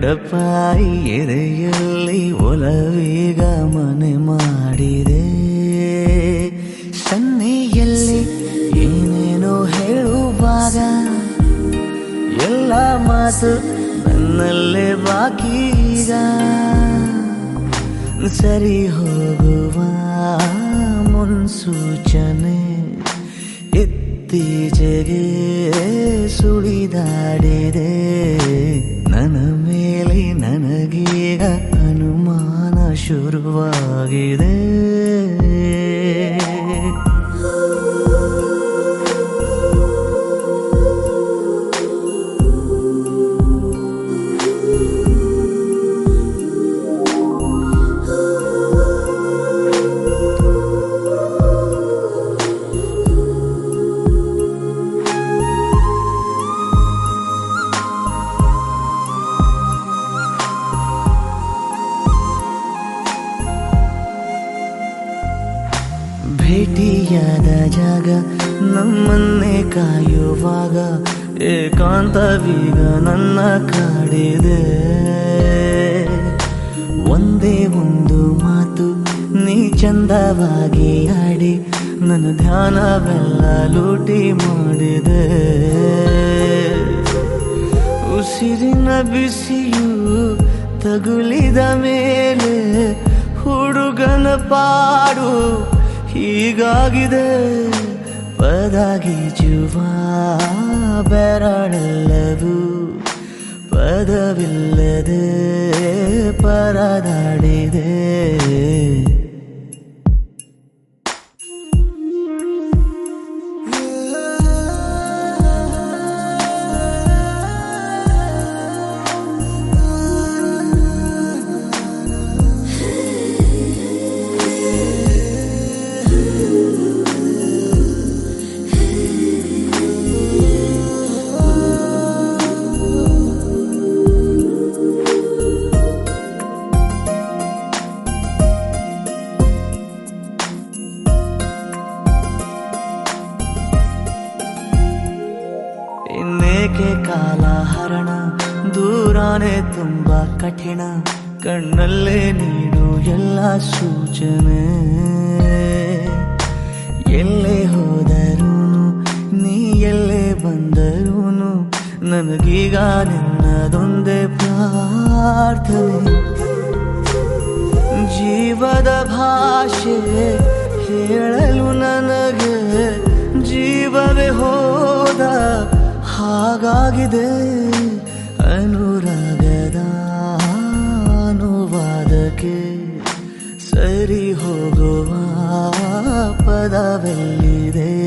ಎಡಪಾಯಿ ಎದೆಯಲ್ಲಿ ಒಲವೀಗ ಮನೆ ಮಾಡಿದೆ ಸನ್ನೆಯಲ್ಲಿ ಏನೇನೋ ಹೇಳುವಾಗ ಎಲ್ಲ ಮಾತು ನನ್ನಲ್ಲೇ ಬಾಕಿ ಈಗ ಸರಿ ಹೋಗುವ ಮುನ್ಸೂಚನೆ ಇತ್ತೀಚೆಗೆ ಸುಳಿದಾಡಿದೆ ನನ್ನ ಮೇಲೆ ನನಗೀಗ ಅನುಮಾನ ಶುರುವಾಗಿದೆ ಭೇಟಿಯಾದ ಜಾಗ ನಮ್ಮನ್ನೇ ಕಾಯುವಾಗ ಏಕಾಂತವೀಗ ನನ್ನ ಕಾಡಿದೆ ಒಂದೇ ಒಂದು ಮಾತು ನೀ ಚಂದವಾಗಿ ಆಡಿ ನನ್ನ ಧ್ಯಾನವೆಲ್ಲ ಲೂಟಿ ಮಾಡಿದೆ ಉಸಿರಿನ ಬಿಸಿಯು ತಗುಲಿದ ಮೇಲೆ ಹುಡುಗನ ಪಾಡು ಹೀಗಾಗಿದೆ ಪದಗೀಜುವ ಬೆರಳೆಲ್ಲವೂ ಪದವಿಲ್ಲದೆ ಪರದಾಡಿದೆ ಇನ್ನೇಕೆ ಕಾಲ ಹರಣ ದೂರಾನೆ ತುಂಬಾ ಕಠಿಣ ಕಣ್ಣಲ್ಲೇ ನೀಡು ಎಲ್ಲ ಸೂಚನೆ ಎಲ್ಲೇ ಹೋದರೂನು ನೀ ಎಲ್ಲೇ ಬಂದರೂನು ನನಗೀಗ ನಿನ್ನದೊಂದೇ ಪ್ರಾರ್ಥನೆ ಜೀವದ ಭಾಷೆ ಹೇಳಲು ನನಗೆ ಜೀವವೇ ಹೋದ ಹಾಗಾಗಿದೆ ಅನುರಾಗದ ಅನುವಾದಕ್ಕೆ ಸರಿ ಹೋಗುವ ಪದವೆಲ್ಲಿದೆ